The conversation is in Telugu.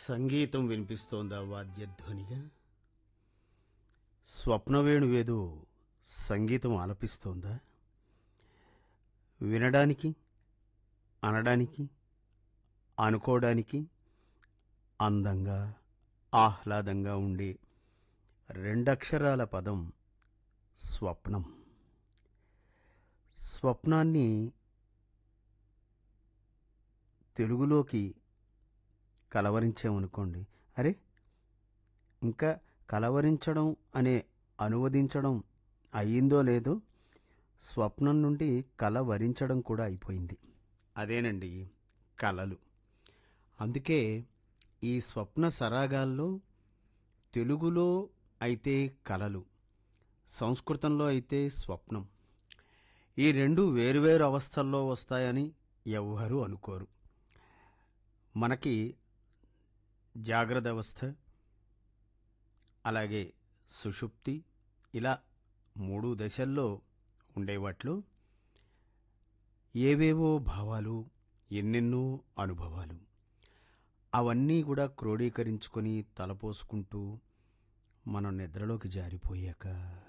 సంగీతం వినిపిస్తోందా వాద్యధ్వనిగా స్వప్నవేణువేదో సంగీతం ఆలపిస్తోందా వినడానికి అనడానికి అనుకోవడానికి అందంగా ఆహ్లాదంగా ఉండే రెండక్షరాల పదం స్వప్నం స్వప్నాన్ని తెలుగులోకి కలవరించామనుకోండి అరే ఇంకా కలవరించడం అనే అనువదించడం అయ్యిందో లేదో స్వప్నం నుండి కలవరించడం కూడా అయిపోయింది అదేనండి కలలు అందుకే ఈ స్వప్న సరాగాల్లో తెలుగులో అయితే కలలు సంస్కృతంలో అయితే స్వప్నం ఈ రెండు వేరువేరు అవస్థల్లో వస్తాయని ఎవ్వరూ అనుకోరు మనకి జాగ్రత్త అవస్థ అలాగే సుషుప్తి ఇలా మూడు దశల్లో ఉండేవాట్లో ఏవేవో భావాలు ఎన్నెన్నో అనుభవాలు అవన్నీ కూడా క్రోడీకరించుకొని తలపోసుకుంటూ మనం నిద్రలోకి జారిపోయాక